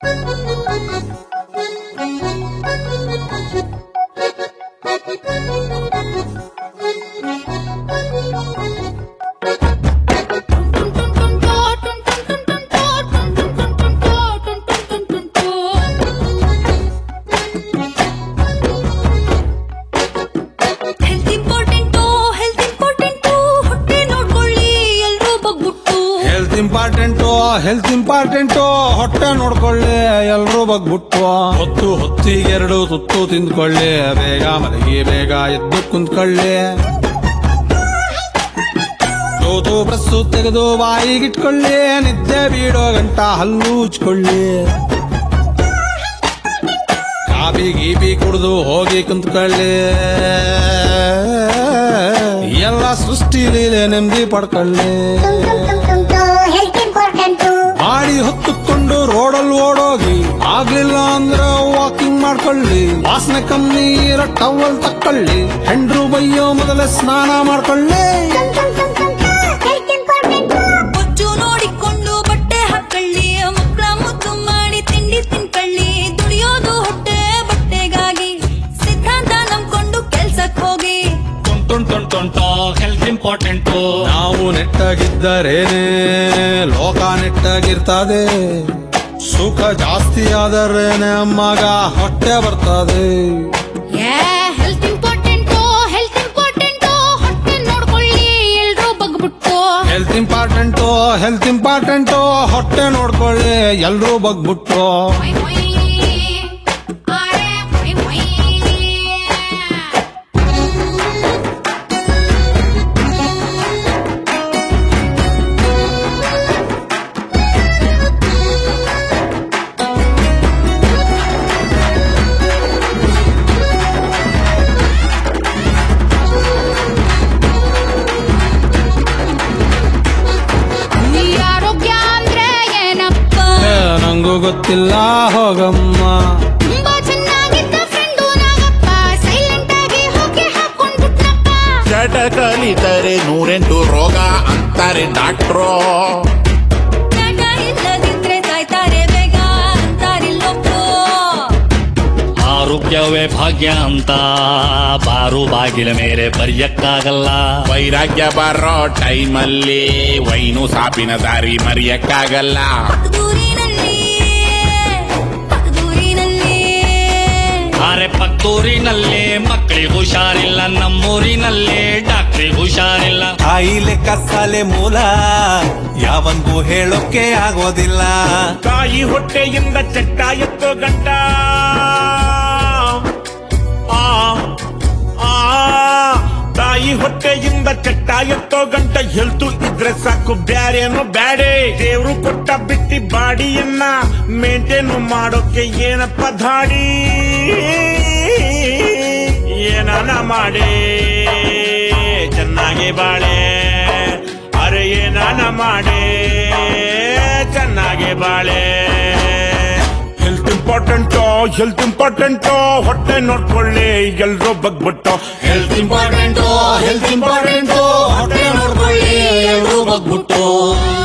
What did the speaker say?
Health important health important ಹೊಟ್ಟೆ ನೋಡ್ಕೊಳ್ಳಿ ಎಲ್ರೂ ಬಗ್ಬಿಟ್ಟು ಹೆಲ್ತ್ ಇಂಪಾರ್ಟೆಂಟು ಹೆಲ್ತ್ ಇಂಪಾರ್ಟೆಂಟು ಹೊಟ್ಟೆ ನೋಡ್ಕೊಳ್ಳಿ ಎಲ್ರೂ ಬಗ್ಬಿಟ್ಟು ಹೊತ್ತು ಹೊತ್ತಿಗೆರಡು ತುತ್ತು ತಿಂದ್ಕೊಳ್ಳಿ ಬೇಗ ಮಲಗಿ ಬೇಗ ಎದ್ದು ಕುಂತ್ಕೊಳ್ಳಿ ತೂತು ಬ್ರಸ್ಸು ತೆಗೆದು ಬಾಯಿಗಿಟ್ಕೊಳ್ಳಿ ನಿದ್ದೆ ಬೀಡೋ ಗಂಟ ಹಲ್ಲು ಉಚ್ಕೊಳ್ಳಿ ಕಾಫಿ ಗೀಪಿ ಕುಡಿದು ಹೋಗಿ ಕುಂತ್ಕೊಳ್ಳಿ ಎಲ್ಲ ಸೃಷ್ಟಿ ಲೀಲೆ ನೆಮ್ಮದಿ ಪಡ್ಕೊಳ್ಳಿ ಹೆಲ್ತ್ ಇಂಪಾರ್ಟೆಂಟು ಗಾಡಿ ಹೊತ್ತುಕೊಂಡು ರೋಡಲ್ಲಿ ಓಡೋಗಿ ಆಗ್ಲಿಲ್ಲ ಅಂದ್ರೆ ವಾಕಿಂಗ್ ಮಾಡ್ಕೊಳ್ಳಿ ವಾಸನೆ ಕಮ್ಮಿ ಇರೋ ಟವಲ್ ತಕ್ಕೊಳ್ಳಿ ಹೆಂಡ್ರು ಬೈಯೋ ಮೊದಲೇ ಸ್ನಾನ ಮಾಡ್ಕೊಳ್ಳಿ ಹೆಲ್ತ್ ಇಂಪಾರ್ಟೆಂಟು ಬೊಜ್ಜು ನೋಡಿಕೊಂಡು ಬಟ್ಟೆ ಹಾಕೊಳ್ಳಿ ಮಕ್ಕಳ ಮುದ್ದು ಮಾಡಿ ತಿಂಡಿ ತಿನ್ಕೊಳ್ಳಿ ದುಡಿಯೋದು ಹೊಟ್ಟೆ ಬಟ್ಟೆಗಾಗಿ ಸಿದ್ಧಾಂತ ನಂಬ್ಕೊಂಡು ಕೆಲ್ಸಕ್ ಹೋಗಿ ಹೆಲ್ತ್ ಇಂಪಾರ್ಟೆಂಟು ನಾವು ನೆಟ್ಟಾಗಿದ್ದರೇನೆ ಲೋಕ ನೆಟ್ಟಾಗಿರ್ತದೆ ಸುಖ ಜಾಸ್ತಿ ಆದರೇನೆ ಅಮ್ಮಗ ಹೊಟ್ಟೆ ಬರ್ತದೆ ಹೆಲ್ತ್ ಇಂಪಾರ್ಟೆಂಟು ಹೆಲ್ತ್ ಇಂಪಾರ್ಟೆಂಟು ಹೊಟ್ಟೆ ನೋಡ್ಕೊಳ್ಳಿ ಎಲ್ರೂ ಬಗ್ಬಿಟ್ಟು ಹೆಲ್ತ್ ಇಂಪಾರ್ಟೆಂಟು ಹೆಲ್ತ್ ಇಂಪಾರ್ಟೆಂಟು ಹೊಟ್ಟೆ ನೋಡ್ಕೊಳ್ಳಿ ಎಲ್ರೂ ಬಗ್ಬಿಟ್ಟು ಮೊಯ್ ಮೊಯ್. ಆರೆ ಮೊಯ್ ಮೊಯ್. ಈ ಆರೋಗ್ಯ ಅಂದ್ರೆ ಏನಪ್ಪ ಏ, ನಂಗೂ ಗೊತ್ತಿಲ್ಲ ಹೋಗಮ್ಮ ತುಂಬಾ ಚೆನ್ನಾಗಿದ್ದ ಫ್ರೆಂಡು ನಾಗಪ್ಪ ಸೈಲೆಂಟ್ ಆಗಿ ಹೋಗಿ ಹಾಕೊಂಡ್ಬಿಟ್ನಪ್ಪ ಚಟ ಕಲಿತರೆ ನೂರೆಂಟು ರೋಗ ಅಂತಾರೆ ಡಾಕ್ಟ್ರು ಕಾಟ ಇಲ್ಲದಿದ್ರೆ ಸಾಯ್ತಾರೆ ಬೇಗ ಅಂತಾರಿಲ್ಲೊಬ್ರು ಆರೋಗ್ಯವೇ ಭಾಗ್ಯ ಅಂತ ಬಾರು ಬಾಗಿಲ ಮೇಲೆ ಬರೆಯಕ್ಕಾಗಲ್ಲ ವೈರಾಗ್ಯ ಬರೋ ಟೈಮಲ್ಲಿ ವೈನು ಸಾಪಿನ ದಾರಿ ಮರೆಯಕ್ಕಾಗಲ್ಲ ಪಕ್ಕದೂರಿನಲ್ಲಿ ಪಕ್ಕದೂರಿನಲ್ಲಿ ಆರೆ ಪಕ್ಕೂರಿನಲ್ಲಿ ಮಕ್ಕಳಿಗೆ ಹುಷಾರಿಲ್ಲ ನಮ್ಮೂರಿನಲ್ಲಿ ಡಾಕ್ಟ್ರಿಗೆ ಹುಷಾರಿಲ್ಲ ಕಾಯಿಲೆ ಕಸಾಲೆ ಮೂಲ ಯಾವಂಗೂ ಹೇಳೋಕೆ ಆಗೋದಿಲ್ಲ ತಾಯಿ ಹೊಟ್ಟೆಯಿಂದ ಚಟ್ಟ ಎತ್ತೋ ಗಂಟ ಆ, ಆ, ತಾಯಿ ಹೊಟ್ಟೆಯಿಂದ ಚಟ್ಟ ಎತ್ತೋ ಗಂಟ ಹೆಲ್ತು ಇದ್ರೆ ಸಾಕು ಬ್ಯಾರೇನು ಬ್ಯಾಡೆ ದೇವ್ರು ಕೊಟ್ಟ ಬಿಟ್ಟಿ ಬಾಡಿಯನ್ನ ಮೇಂಟೈನ್ ಮಾಡೋಕೆ ಏನಪ್ಪ ಧಾಡಿ ಏನಾನ ಮಾಡಿ ಚೆನ್ನಾಗಿ ಬಾಳೆ ಅರೆ ಏನಾನ ಮಾಡಿ ಚೆನ್ನಾಗಿ ಬಾಳೆ ಹೆಲ್ತ್ ಇಂಪಾರ್ಟೆಂಟು ಹೆಲ್ತ್ ಇಂಪಾರ್ಟೆಂಟು ಹೊಟ್ಟೆ ನೋಡ್ಕೊಳ್ಳಿ ಎಲ್ರೂ ಬಗ್ಬಿಟ್ಟು ಹೆಲ್ತ್ ಇಂಪಾರ್ಟೆಂಟು ಹೆಲ್ತ್ ಇಂಪಾರ್ಟೆಂಟು ಹೊಟ್ಟೆ ನೋಡ್ಕೊಳ್ಳಿ ಎಲ್ರೂ ಬಗ್ಬಿಟ್ಟು